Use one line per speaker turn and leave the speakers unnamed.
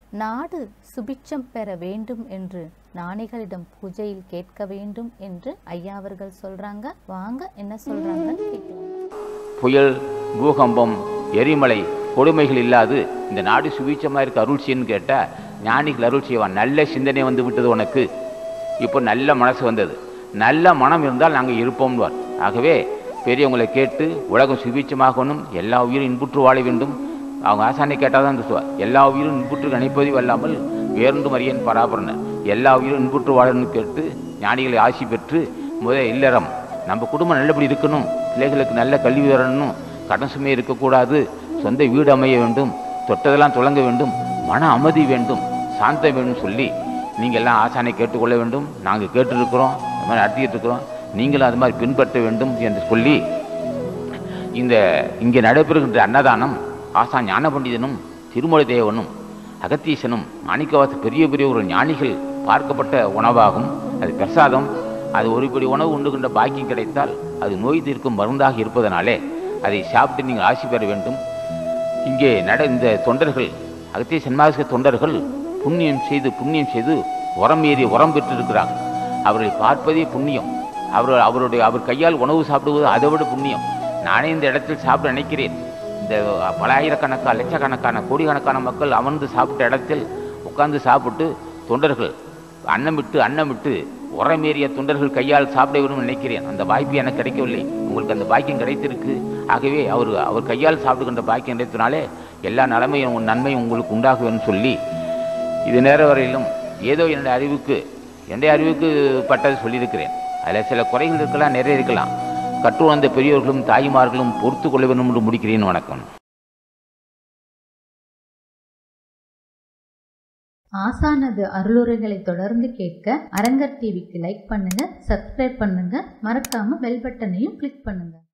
நாடு சுபிட்சம் பெற வேண்டும் என்று ஞானிகளிடம் பூஜையில் கேட்க வேண்டும் என்று ஐயா அவர்கள் சொல்றாங்க வாங்க என்ன சொல்றாங்கன்னு கேட்கலாம்
புயல் பூகம்பம் எரிமலை கொடுமைகள் இல்லாது இந்த நாடு சுபீட்சமாக இருக்க அருள் செய்யன்னு கேட்டால் ஞானிகள் அருள் செய்வான் நல்ல சிந்தனை வந்து விட்டது உனக்கு இப்போ நல்ல மனசு வந்தது நல்ல மனம் இருந்தால் நாங்கள் இருப்போம்வார் ஆகவே பெரியவங்களை கேட்டு உலகம் சுபீட்சமாகணும் எல்லா உயிரும் இன்புற்று வாழ வேண்டும் அவங்க ஆசானை கேட்டால் தான் சொல்லுவார் எல்லா உயிரும் இன்புற்று நினைப்பதும் அல்லாமல் வேறொன்று மரியன் பராபரனர் எல்லா உயிரும் இன்புற்று வாழணும்னு கேட்டு ஞானிகளை ஆசி பெற்று முதல் இல்லறம் நம்ம குடும்பம் நல்லபடி இருக்கணும் பிள்ளைகளுக்கு நல்ல கல்வி வரணும் கடன் சுமை இருக்கக்கூடாது சொந்த வீடு அமைய வேண்டும் தொட்டதெல்லாம் தொடங்க வேண்டும் மன அமைதி வேண்டும் சாந்தம் வேண்டும் சொல்லி நீங்கள் எல்லாம் ஆசானை கேட்டுக்கொள்ள வேண்டும் நாங்கள் கேட்டிருக்கிறோம் அது மாதிரி நடத்திட்டு இருக்கிறோம் நீங்களும் அது மாதிரி பின்பற்ற வேண்டும் என்று சொல்லி இந்த இங்கே நடைபெறுகின்ற அன்னதானம் ஆசா ஞான பண்டிதனும் திருமலை தேவனும் அகத்தீசனும் மாணிக்கவாச பெரிய பெரிய ஒரு ஞானிகள் பார்க்கப்பட்ட உணவாகும் அது பிரசாதம் அது ஒருபடி உணவு உண்டுகின்ற பாக்கியம் கிடைத்தால் அது நோய் தீர்க்கும் மருந்தாக இருப்பதனாலே அதை சாப்பிட்டு நீங்கள் ஆசி பெற வேண்டும் இங்கே நட இந்த தொண்டர்கள் அகத்திய சன்மார்க்க தொண்டர்கள் புண்ணியம் செய்து புண்ணியம் செய்து உரம் ஏறி உரம் பெற்றிருக்கிறார்கள் அவர்களை பார்ப்பதே புண்ணியம் அவர் அவருடைய அவர் கையால் உணவு சாப்பிடுவது அதை விட புண்ணியம் நானே இந்த இடத்தில் சாப்பிட நினைக்கிறேன் இந்த பல ஆயிரக்கணக்கான லட்சக்கணக்கான கோடிக்கணக்கான மக்கள் அமர்ந்து சாப்பிட்ட இடத்தில் உட்கார்ந்து சாப்பிட்டு தொண்டர்கள் அன்னமிட்டு அன்னமிட்டு உரமேறிய தொண்டர்கள் கையால் சாப்பிட வேண்டும் நினைக்கிறேன் அந்த வாய்ப்பு எனக்கு கிடைக்கவில்லை உங்களுக்கு அந்த பாக்கியம் கிடைத்திருக்கு ஆகவே அவர் அவர் கையால் சாப்பிடுகின்ற பாக்கியம் கிடைத்தனாலே எல்லா நலமையும் உன் நன்மையும் உங்களுக்கு உண்டாகும்னு சொல்லி இது நேர வரையிலும் ஏதோ என்னுடைய அறிவுக்கு என்னுடைய அறிவுக்கு பட்டது சொல்லியிருக்கிறேன் அதில் சில குறைகள் இருக்கலாம் நிறைய இருக்கலாம் கற்று வந்த பெரியோர்களும் தாய்மார்களும் பொறுத்து கொள்ள வேண்டும் என்று முடிக்கிறேன் வணக்கம்
ஆசானது அருளுரைகளை தொடர்ந்து கேட்க அரங்கர் டிவிக்கு லைக் பண்ணுங்க சப்ஸ்கிரைப் பண்ணுங்க மறக்காம பெல் பட்டனையும் கிளிக் பண்ணுங்க